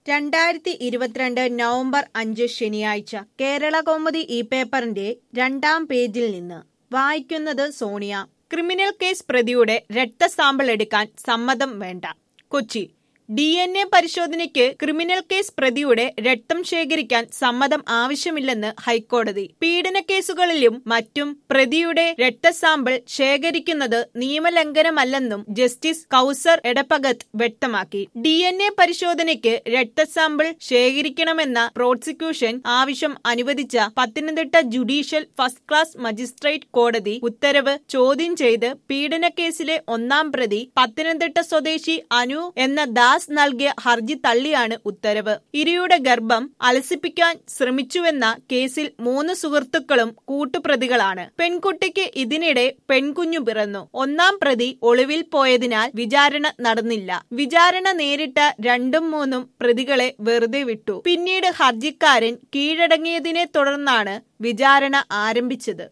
രണ്ടായിരത്തി ഇരുപത്തിരണ്ട് നവംബർ അഞ്ച് ശനിയാഴ്ച കേരള കൗമുദി ഈ പേപ്പറിന്റെ രണ്ടാം പേജിൽ നിന്ന് വായിക്കുന്നത് സോണിയ ക്രിമിനൽ കേസ് പ്രതിയുടെ രക്തസാമ്പിൾ എടുക്കാൻ സമ്മതം വേണ്ട കൊച്ചി ഡി എൻ എ പരിശോധനയ്ക്ക് ക്രിമിനൽ കേസ് പ്രതിയുടെ രക്തം ശേഖരിക്കാൻ സമ്മതം ആവശ്യമില്ലെന്ന് ഹൈക്കോടതി പീഡന കേസുകളിലും മറ്റും പ്രതിയുടെ രക്തസാമ്പിൾ ശേഖരിക്കുന്നത് നിയമലംഘനമല്ലെന്നും ജസ്റ്റിസ് കൌസർ എടപ്പഗത്ത് വ്യക്തമാക്കി ഡി എൻ എ പരിശോധനയ്ക്ക് രക്തസാമ്പിൾ ശേഖരിക്കണമെന്ന പ്രോസിക്യൂഷൻ ആവശ്യം അനുവദിച്ച Pathanamthitta judicial first class magistrate കോടതി ഉത്തരവ് ചോദ്യം ചെയ്ത് പീഡനക്കേസിലെ ഒന്നാം പ്രതി പത്തനംതിട്ട സ്വദേശി അനു എന്ന ദാസ് നൽകിയ ഹർജി തള്ളിയാണ് ഉത്തരവ് ഇരയുടെ ഗർഭം അലസിപ്പിക്കാൻ ശ്രമിച്ചുവെന്ന കേസിൽ മൂന്ന് സുഹൃത്തുക്കളും കൂട്ടുപ്രതികളാണ് പെൺകുട്ടിക്ക് ഇതിനിടെ പെൺകുഞ്ഞു പിറന്നു ഒന്നാം പ്രതി ഒളിവിൽ പോയതിനാൽ വിചാരണ നടന്നില്ല വിചാരണ നേരിട്ട രണ്ടും മൂന്നും പ്രതികളെ വെറുതെ വിട്ടു പിന്നീട് ഹർജിക്കാരൻ കീഴടങ്ങിയതിനെ തുടർന്നാണ് വിചാരണ ആരംഭിച്ചത്